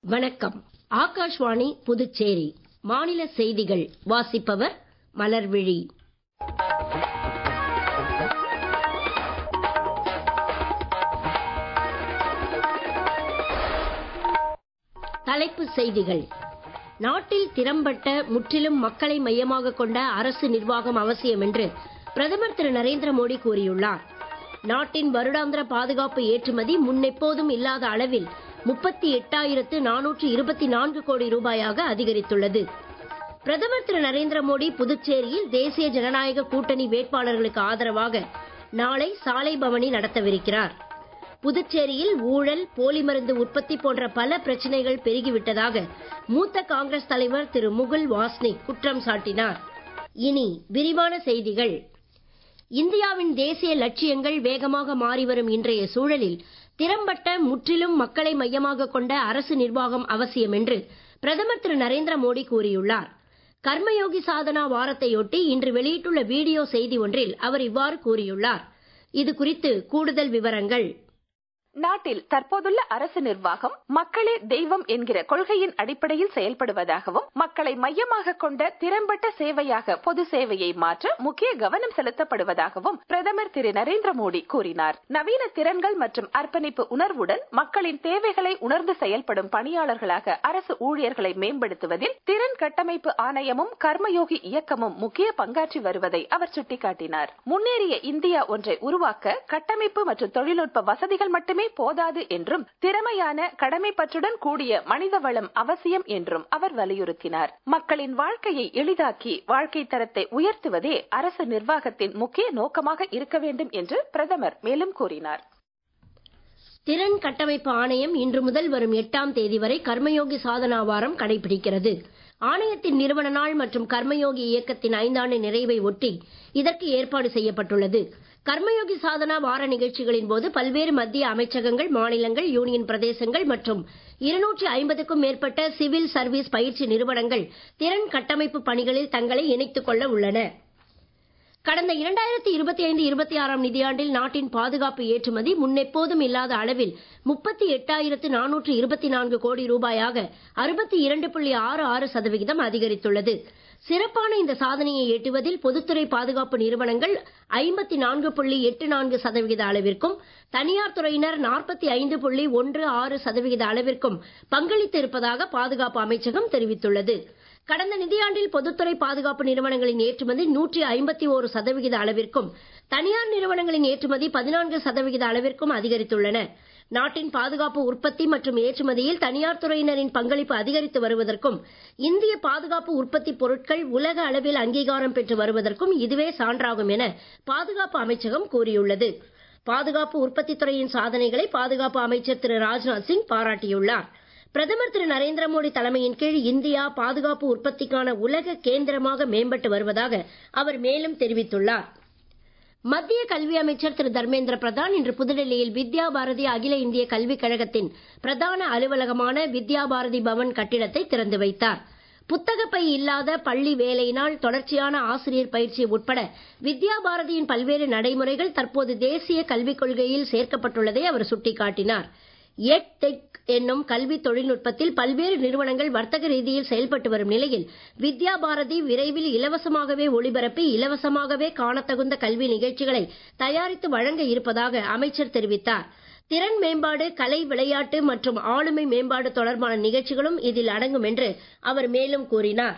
வணக்கம் ஆகாஷ்வாணி புதுச்சேரி மாநில செய்திகள் வாசிப்பவர் மலர்விழி தலைப்புச் செய்திகள் நாட்டில் திறம்பட்ட முற்றிலும் மக்களை மையமாக கொண்ட அரசு நிர்வாகம் அவசியம் என்று பிரதமர் திரு நரேந்திர மோடி கூறியுள்ளார் நாட்டின் வருடாந்திர பாதுகாப்பு ஏற்றுமதி முன்னெப்போதும் இல்லாத அளவில் முப்பத்தி எட்டாயிரத்து நானூற்று இருபத்தி நான்கு கோடி ரூபாயாக அதிகரித்துள்ளது பிரதமர் திரு நரேந்திர மோடி புதுச்சேரியில் தேசிய ஜனநாயக கூட்டணி வேட்பாளர்களுக்கு ஆதரவாக நாளை சாலை பவனி நடத்தவிருக்கிறார் புதுச்சேரியில் ஊழல் போலி மருந்து உற்பத்தி போன்ற பல பிரச்சனைகள் பெருகிவிட்டதாக மூத்த காங்கிரஸ் தலைவர் திரு முகுல் வாஸ்னிக் குற்றம் சாட்டினார் இனி விரிவான செய்திகள் இந்தியாவின் தேசிய லட்சியங்கள் வேகமாக மாறிவரும் இன்றைய சூழலில் திறம்பட்ட முற்றிலும் மக்களை மையமாக கொண்ட அரசு நிர்வாகம் அவசியம் என்று பிரதமர் திரு நரேந்திர மோடி கூறியுள்ளார் கர்மயோகி சாதனா வாரத்தையொட்டி இன்று வெளியிட்டுள்ள வீடியோ செய்தி ஒன்றில் அவர் இவ்வாறு கூறியுள்ளார் இது குறித்து கூடுதல் விவரங்கள் நாட்டில் தற்போதுள்ள அரசு நிர்வாகம் மக்களே தெய்வம் என்கிற கொள்கையின் அடிப்படையில் செயல்படுவதாகவும் மக்களை மையமாக கொண்ட திறம்பட்ட சேவையாக பொது சேவையை மாற்ற முக்கிய கவனம் செலுத்தப்படுவதாகவும் பிரதமர் திரு நரேந்திர மோடி கூறினார் நவீன திறன்கள் மற்றும் அர்ப்பணிப்பு உணர்வுடன் மக்களின் தேவைகளை உணர்ந்து செயல்படும் பணியாளர்களாக அரசு ஊழியர்களை மேம்படுத்துவதில் திறன் கட்டமைப்பு ஆணையமும் கர்மயோகி இயக்கமும் முக்கிய பங்காற்றி வருவதை அவர் சுட்டிக்காட்டினார் முன்னேறிய இந்தியா ஒன்றை உருவாக்க கட்டமைப்பு மற்றும் தொழில்நுட்ப வசதிகள் மட்டுமே மட்டுமே போதாது என்றும் திறமையான கடமைப்பற்றுடன் கூடிய மனித வளம் அவசியம் என்றும் அவர் வலியுறுத்தினார் மக்களின் வாழ்க்கையை எளிதாக்கி வாழ்க்கை தரத்தை உயர்த்துவதே அரசு நிர்வாகத்தின் முக்கிய நோக்கமாக இருக்க வேண்டும் என்று பிரதமர் மேலும் கூறினார் திறன் கட்டமைப்பு ஆணையம் இன்று முதல் வரும் எட்டாம் தேதி வரை கர்மயோகி சாதனா வாரம் கடைபிடிக்கிறது ஆணையத்தின் நிறுவன நாள் மற்றும் கர்மயோகி இயக்கத்தின் ஐந்தாண்டு நிறைவை ஒட்டி இதற்கு ஏற்பாடு செய்யப்பட்டுள்ளது கர்மயோகி சாதனா வார நிகழ்ச்சிகளின் போது பல்வேறு மத்திய அமைச்சகங்கள் மாநிலங்கள் யூனியன் பிரதேசங்கள் மற்றும் இருநூற்றி ஐம்பதுக்கும் மேற்பட்ட சிவில் சர்வீஸ் பயிற்சி நிறுவனங்கள் திறன் கட்டமைப்பு பணிகளில் தங்களை இணைத்துக் கொள்ள உள்ளன கடந்த இரண்டாயிரத்தி இருபத்தி ஐந்து இருபத்தி ஆறாம் நிதியாண்டில் நாட்டின் பாதுகாப்பு ஏற்றுமதி முன்னெப்போதும் இல்லாத அளவில் முப்பத்தி எட்டாயிரத்து நானூற்று இருபத்தி நான்கு கோடி ரூபாயாக அறுபத்தி இரண்டு புள்ளி ஆறு ஆறு சதவிகிதம் அதிகரித்துள்ளது சிறப்பான இந்த சாதனையை எட்டுவதில் பொதுத்துறை பாதுகாப்பு நிறுவனங்கள் ஐம்பத்தி நான்கு புள்ளி எட்டு நான்கு சதவிகித அளவிற்கும் தனியார் துறையினர் நாற்பத்தி ஐந்து புள்ளி ஒன்று ஆறு சதவிகித அளவிற்கும் பங்களித்து இருப்பதாக பாதுகாப்பு அமைச்சகம் தெரிவித்துள்ளது கடந்த நிதியாண்டில் பொதுத்துறை பாதுகாப்பு நிறுவனங்களின் ஏற்றுமதி நூற்றி ஐம்பத்தி ஓரு சதவிகித அளவிற்கும் தனியார் நிறுவனங்களின் ஏற்றுமதி பதினான்கு சதவிகித அளவிற்கும் அதிகரித்துள்ளன நாட்டின் பாதுகாப்பு உற்பத்தி மற்றும் ஏற்றுமதியில் தனியார் துறையினரின் பங்களிப்பு அதிகரித்து வருவதற்கும் இந்திய பாதுகாப்பு உற்பத்தி பொருட்கள் உலக அளவில் அங்கீகாரம் பெற்று வருவதற்கும் இதுவே சான்றாகும் என பாதுகாப்பு அமைச்சகம் கூறியுள்ளது பாதுகாப்பு உற்பத்தி துறையின் சாதனைகளை பாதுகாப்பு அமைச்சர் திரு ராஜ்நாத் சிங் பாராட்டியுள்ளார் பிரதமர் திரு நரேந்திர மோடி தலைமையின் கீழ் இந்தியா பாதுகாப்பு உற்பத்திக்கான உலக கேந்திரமாக மேம்பட்டு வருவதாக அவர் மேலும் தெரிவித்துள்ளார் மத்திய கல்வி அமைச்சர் திரு தர்மேந்திர பிரதான் இன்று புதுடெல்லியில் வித்யா பாரதி அகில இந்திய கல்விக் கழகத்தின் பிரதான அலுவலகமான வித்யா பாரதி பவன் கட்டிடத்தை திறந்து வைத்தார் புத்தகப்பை இல்லாத பள்ளி வேலையினால் தொடர்ச்சியான ஆசிரியர் பயிற்சி உட்பட வித்யா பாரதியின் பல்வேறு நடைமுறைகள் தற்போது தேசிய கல்விக் கொள்கையில் சேர்க்கப்பட்டுள்ளதை அவர் சுட்டிக்காட்டினார் எட் டெக் என்னும் கல்வி தொழில்நுட்பத்தில் பல்வேறு நிறுவனங்கள் வர்த்தக ரீதியில் செயல்பட்டு வரும் நிலையில் வித்யா பாரதி விரைவில் இலவசமாகவே ஒளிபரப்பி இலவசமாகவே காணத்தகுந்த கல்வி நிகழ்ச்சிகளை தயாரித்து வழங்க இருப்பதாக அமைச்சர் தெரிவித்தார் திறன் மேம்பாடு கலை விளையாட்டு மற்றும் ஆளுமை மேம்பாடு தொடர்பான நிகழ்ச்சிகளும் இதில் அடங்கும் என்று அவர் மேலும் கூறினார்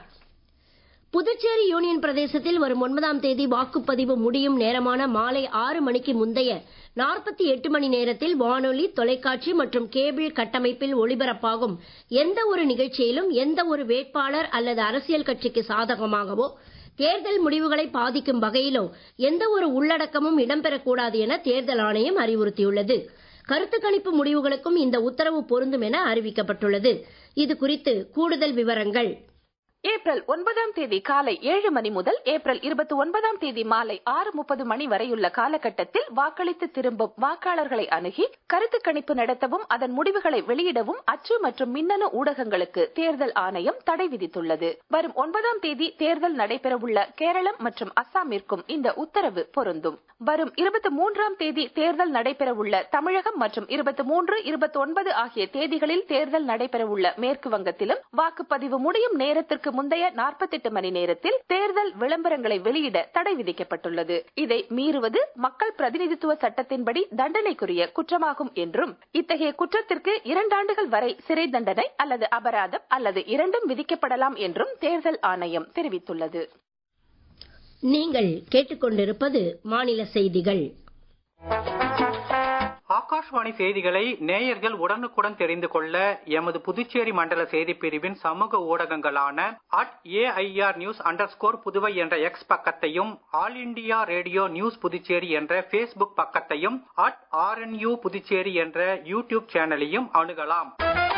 புதுச்சேரி யூனியன் பிரதேசத்தில் வரும் ஒன்பதாம் தேதி வாக்குப்பதிவு முடியும் நேரமான மாலை ஆறு மணிக்கு முந்தைய நாற்பத்தி எட்டு மணி நேரத்தில் வானொலி தொலைக்காட்சி மற்றும் கேபிள் கட்டமைப்பில் ஒளிபரப்பாகும் எந்த ஒரு நிகழ்ச்சியிலும் எந்த ஒரு வேட்பாளர் அல்லது அரசியல் கட்சிக்கு சாதகமாகவோ தேர்தல் முடிவுகளை பாதிக்கும் வகையிலோ எந்த ஒரு உள்ளடக்கமும் இடம்பெறக்கூடாது என தேர்தல் ஆணையம் அறிவுறுத்தியுள்ளது கருத்து கணிப்பு முடிவுகளுக்கும் இந்த உத்தரவு பொருந்தும் என அறிவிக்கப்பட்டுள்ளது இது குறித்து கூடுதல் விவரங்கள் ஏப்ரல் ஒன்பதாம் தேதி காலை ஏழு மணி முதல் ஏப்ரல் இருபத்தி ஒன்பதாம் தேதி மாலை ஆறு முப்பது மணி வரையுள்ள காலகட்டத்தில் வாக்களித்து திரும்பும் வாக்காளர்களை அணுகி கருத்து கணிப்பு நடத்தவும் அதன் முடிவுகளை வெளியிடவும் அச்சு மற்றும் மின்னணு ஊடகங்களுக்கு தேர்தல் ஆணையம் தடை விதித்துள்ளது வரும் ஒன்பதாம் தேதி தேர்தல் நடைபெறவுள்ள கேரளம் மற்றும் அஸ்ஸாமிற்கும் இந்த உத்தரவு பொருந்தும் வரும் இருபத்தி மூன்றாம் தேதி தேர்தல் நடைபெறவுள்ள தமிழகம் மற்றும் இருபத்தி மூன்று இருபத்தி ஒன்பது ஆகிய தேதிகளில் தேர்தல் நடைபெறவுள்ள மேற்கு வங்கத்திலும் வாக்குப்பதிவு முடியும் நேரத்திற்கு முந்தைய நாற்பத்தெட்டு மணி நேரத்தில் தேர்தல் விளம்பரங்களை வெளியிட தடை விதிக்கப்பட்டுள்ளது இதை மீறுவது மக்கள் பிரதிநிதித்துவ சட்டத்தின்படி தண்டனைக்குரிய குற்றமாகும் என்றும் இத்தகைய குற்றத்திற்கு இரண்டாண்டுகள் வரை சிறை தண்டனை அல்லது அபராதம் அல்லது இரண்டும் விதிக்கப்படலாம் என்றும் தேர்தல் ஆணையம் தெரிவித்துள்ளது நீங்கள் கேட்டுக்கொண்டிருப்பது மாநில செய்திகள் ஆகாஷ்வாணி செய்திகளை நேயர்கள் உடனுக்குடன் தெரிந்து கொள்ள எமது புதுச்சேரி மண்டல செய்தி பிரிவின் சமூக ஊடகங்களான at A I R news under Puduvai என்ற எக்ஸ் பக்கத்தையும் all India radio news Puducherry என்ற பேஸ்புக் பக்கத்தையும் அட் ஆர்என்யூ புதுச்சேரி என்ற யூடியூப் சேனலையும் அணுகலாம்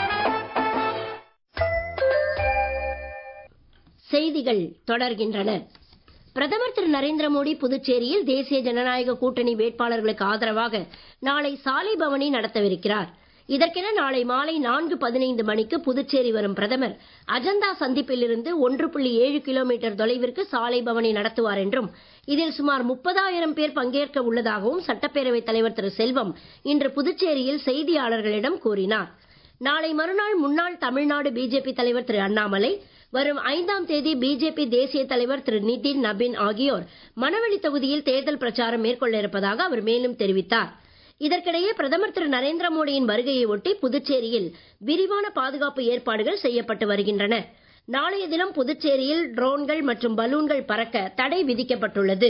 செய்திகள் தொடர்கின்றன பிரதமர் திரு நரேந்திர மோடி புதுச்சேரியில் தேசிய ஜனநாயக கூட்டணி வேட்பாளர்களுக்கு ஆதரவாக நாளை சாலை பவனி நடத்தவிருக்கிறார் இதற்கென நாளை மாலை நான்கு பதினைந்து மணிக்கு புதுச்சேரி வரும் பிரதமர் அஜந்தா சந்திப்பிலிருந்து ஒன்று புள்ளி ஏழு கிலோமீட்டர் தொலைவிற்கு சாலை பவனி நடத்துவார் என்றும் இதில் சுமார் முப்பதாயிரம் பேர் பங்கேற்க உள்ளதாகவும் சட்டப்பேரவைத் தலைவர் திரு செல்வம் இன்று புதுச்சேரியில் செய்தியாளர்களிடம் கூறினார் நாளை மறுநாள் முன்னாள் தமிழ்நாடு பிஜேபி தலைவர் திரு அண்ணாமலை வரும் ஐந்தாம் தேதி பிஜேபி தேசிய தலைவர் திரு நிதின் நபின் ஆகியோர் மணவெளி தொகுதியில் தேர்தல் பிரச்சாரம் மேற்கொள்ள இருப்பதாக அவர் மேலும் தெரிவித்தார் இதற்கிடையே பிரதமர் திரு நரேந்திர மோடியின் வருகையை ஒட்டி புதுச்சேரியில் விரிவான பாதுகாப்பு ஏற்பாடுகள் செய்யப்பட்டு வருகின்றன நாளைய தினம் புதுச்சேரியில் ட்ரோன்கள் மற்றும் பலூன்கள் பறக்க தடை விதிக்கப்பட்டுள்ளது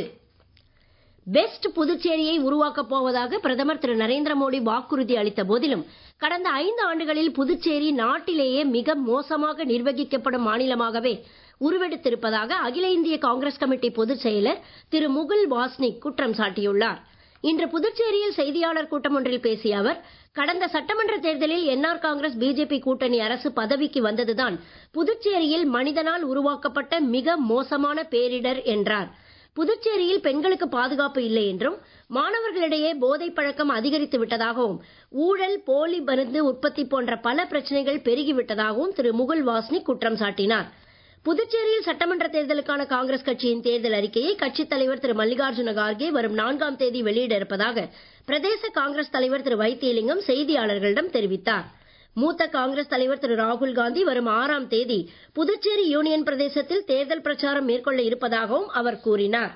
பெஸ்ட் புதுச்சேரியை உருவாக்கப் போவதாக பிரதமர் திரு நரேந்திர மோடி வாக்குறுதி அளித்த போதிலும் கடந்த ஐந்து ஆண்டுகளில் புதுச்சேரி நாட்டிலேயே மிக மோசமாக நிர்வகிக்கப்படும் மாநிலமாகவே உருவெடுத்திருப்பதாக அகில இந்திய காங்கிரஸ் கமிட்டி பொதுச் செயலர் திரு முகுல் வாஸ்னிக் குற்றம் சாட்டியுள்ளார் இன்று புதுச்சேரியில் செய்தியாளர் கூட்டம் ஒன்றில் பேசிய அவர் கடந்த சட்டமன்ற தேர்தலில் என்ஆர் காங்கிரஸ் பிஜேபி கூட்டணி அரசு பதவிக்கு வந்ததுதான் புதுச்சேரியில் மனிதனால் உருவாக்கப்பட்ட மிக மோசமான பேரிடர் என்றார் புதுச்சேரியில் பெண்களுக்கு பாதுகாப்பு இல்லை என்றும் மாணவர்களிடையே போதை பழக்கம் அதிகரித்து விட்டதாகவும் ஊழல் போலி மருந்து உற்பத்தி போன்ற பல பிரச்சனைகள் பெருகிவிட்டதாகவும் திரு முகுல் வாஸ்னி குற்றம் சாட்டினார் புதுச்சேரியில் சட்டமன்ற தேர்தலுக்கான காங்கிரஸ் கட்சியின் தேர்தல் அறிக்கையை கட்சித் தலைவர் திரு மல்லிகார்ஜுன கார்கே வரும் நான்காம் தேதி வெளியிட இருப்பதாக பிரதேச காங்கிரஸ் தலைவர் திரு வைத்தியலிங்கம் செய்தியாளர்களிடம் தெரிவித்தார் மூத்த காங்கிரஸ் தலைவர் திரு ராகுல் காந்தி வரும் ஆறாம் தேதி புதுச்சேரி யூனியன் பிரதேசத்தில் தேர்தல் பிரச்சாரம் மேற்கொள்ள இருப்பதாகவும் அவர் கூறினார்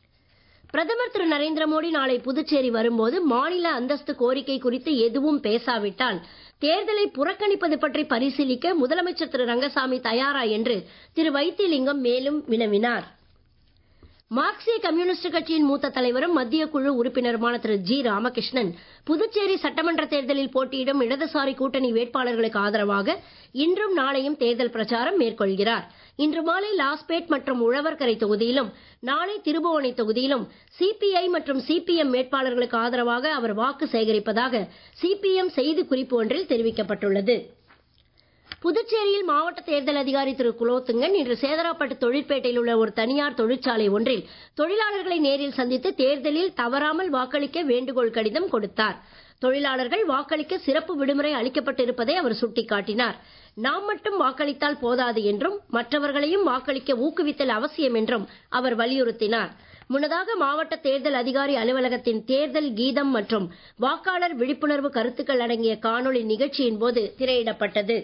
பிரதமர் திரு நரேந்திர மோடி நாளை புதுச்சேரி வரும்போது மாநில அந்தஸ்து கோரிக்கை குறித்து எதுவும் பேசாவிட்டால் தேர்தலை புறக்கணிப்பது பற்றி பரிசீலிக்க முதலமைச்சர் திரு ரங்கசாமி தயாரா என்று திரு வைத்தியலிங்கம் மேலும் வினவினார் மார்க்சிய கம்யூனிஸ்ட் கட்சியின் மூத்த தலைவரும் மத்திய குழு உறுப்பினருமான திரு ஜி ராமகிருஷ்ணன் புதுச்சேரி சட்டமன்ற தேர்தலில் போட்டியிடும் இடதுசாரி கூட்டணி வேட்பாளர்களுக்கு ஆதரவாக இன்றும் நாளையும் தேர்தல் பிரச்சாரம் மேற்கொள்கிறார் இன்று மாலை லாஸ்பேட் மற்றும் உழவர்கரை தொகுதியிலும் நாளை திருபுவனை தொகுதியிலும் சிபிஐ மற்றும் சிபிஎம் வேட்பாளர்களுக்கு ஆதரவாக அவர் வாக்கு சேகரிப்பதாக சிபிஎம் செய்தி குறிப்பு ஒன்றில் தெரிவிக்கப்பட்டுள்ளது புதுச்சேரியில் மாவட்ட தேர்தல் அதிகாரி திரு குலோத்துங்கன் இன்று சேதராப்பட்டு தொழிற்பேட்டையில் உள்ள ஒரு தனியார் தொழிற்சாலை ஒன்றில் தொழிலாளர்களை நேரில் சந்தித்து தேர்தலில் தவறாமல் வாக்களிக்க வேண்டுகோள் கடிதம் கொடுத்தார் தொழிலாளர்கள் வாக்களிக்க சிறப்பு விடுமுறை அளிக்கப்பட்டிருப்பதை அவர் சுட்டிக்காட்டினார் நாம் மட்டும் வாக்களித்தால் போதாது என்றும் மற்றவர்களையும் வாக்களிக்க ஊக்குவித்தல் அவசியம் என்றும் அவர் வலியுறுத்தினார் முன்னதாக மாவட்ட தேர்தல் அதிகாரி அலுவலகத்தின் தேர்தல் கீதம் மற்றும் வாக்காளர் விழிப்புணர்வு கருத்துக்கள் அடங்கிய காணொளி நிகழ்ச்சியின் போது திரையிடப்பட்டது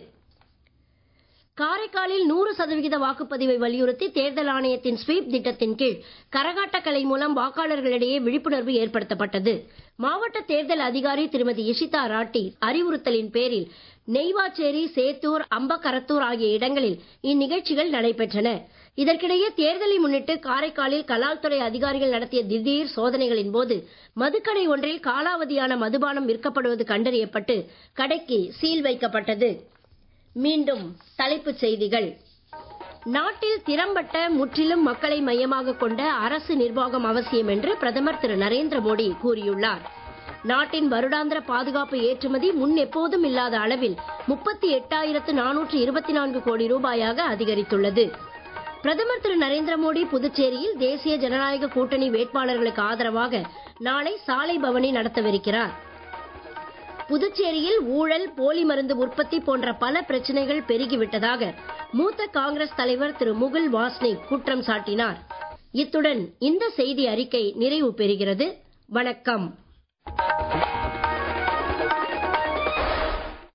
காரைக்காலில் நூறு சதவிகித வாக்குப்பதிவை வலியுறுத்தி தேர்தல் ஆணையத்தின் ஸ்வீப் திட்டத்தின் கீழ் கரகாட்டக்கலை மூலம் வாக்காளர்களிடையே விழிப்புணர்வு ஏற்படுத்தப்பட்டது மாவட்ட தேர்தல் அதிகாரி திருமதி இஷிதா ராட்டி அறிவுறுத்தலின் பேரில் நெய்வாச்சேரி சேத்தூர் அம்பக்கரத்தூர் ஆகிய இடங்களில் இந்நிகழ்ச்சிகள் நடைபெற்றன இதற்கிடையே தேர்தலை முன்னிட்டு காரைக்காலில் கலால்துறை அதிகாரிகள் நடத்திய திடீர் சோதனைகளின் போது மதுக்கடை ஒன்றில் காலாவதியான மதுபானம் விற்கப்படுவது கண்டறியப்பட்டு கடைக்கு சீல் வைக்கப்பட்டது மீண்டும் தலைப்புச் செய்திகள் நாட்டில் திறம்பட்ட முற்றிலும் மக்களை மையமாக கொண்ட அரசு நிர்வாகம் அவசியம் என்று பிரதமர் திரு நரேந்திர மோடி கூறியுள்ளார் நாட்டின் வருடாந்திர பாதுகாப்பு ஏற்றுமதி முன் எப்போதும் இல்லாத அளவில் முப்பத்தி எட்டாயிரத்து நானூற்று இருபத்தி நான்கு கோடி ரூபாயாக அதிகரித்துள்ளது பிரதமர் திரு நரேந்திர மோடி புதுச்சேரியில் தேசிய ஜனநாயக கூட்டணி வேட்பாளர்களுக்கு ஆதரவாக நாளை சாலை பவனி நடத்தவிருக்கிறார் புதுச்சேரியில் ஊழல் போலி மருந்து உற்பத்தி போன்ற பல பிரச்சனைகள் பெருகிவிட்டதாக மூத்த காங்கிரஸ் தலைவர் திரு முகுல் வாஸ்னிக் குற்றம் சாட்டினார் இத்துடன் இந்த செய்தி அறிக்கை நிறைவு பெறுகிறது வணக்கம்